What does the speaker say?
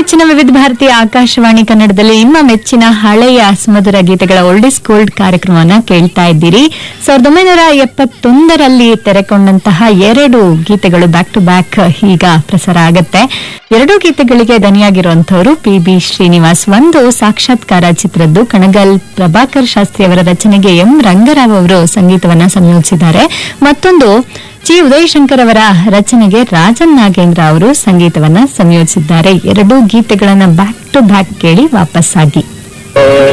ನೆಚ್ಚಿನ ವಿವಿಧ ಭಾರತೀಯ ಆಕಾಶವಾಣಿ ಕನ್ನಡದಲ್ಲಿ ನಿಮ್ಮ ಮೆಚ್ಚಿನ ಹಳೆಯ ಸುಮಧುರ ಗೀತೆಗಳ ಓಲ್ಡಿಸ್ ಗೋಲ್ಡ್ ಕಾರ್ಯಕ್ರಮವನ್ನ ಕೇಳ್ತಾ ಇದ್ದೀರಿ ಸಾವಿರದ ಒಂಬೈನೂರ ಎಪ್ಪತ್ತೊಂದರಲ್ಲಿ ತೆರೆಕೊಂಡಂತಹ ಎರಡು ಗೀತೆಗಳು ಬ್ಯಾಕ್ ಟು ಬ್ಯಾಕ್ ಈಗ ಪ್ರಸಾರ ಆಗತ್ತೆ ಎರಡೂ ಗೀತೆಗಳಿಗೆ ದನಿಯಾಗಿರುವಂತವರು ಪಿ ಬಿ ಶ್ರೀನಿವಾಸ್ ಒಂದು ಸಾಕ್ಷಾತ್ಕಾರ ಚಿತ್ರದ್ದು ಕಣಗಲ್ ಪ್ರಭಾಕರ್ ಶಾಸ್ತ್ರಿ ಅವರ ರಚನೆಗೆ ಎಂ ರಂಗರಾವ್ ಅವರು ಸಂಗೀತವನ್ನ ಸಂಯೋಜಿಸಿದ್ದಾರೆ ಮತ್ತೊಂದು ಜಿ ಉದಯಶಂಕರ್ ಅವರ ರಚನೆಗೆ ರಾಜನ್ ನಾಗೇಂದ್ರ ಅವರು ಸಂಗೀತವನ್ನ ಸಂಯೋಜಿಸಿದ್ದಾರೆ ಎರಡೂ ಗೀತೆಗಳನ್ನ ಬ್ಯಾಕ್ ಟು ಬ್ಯಾಕ್ ಕೇಳಿ ವಾಪಸ್ಸಾಗಿ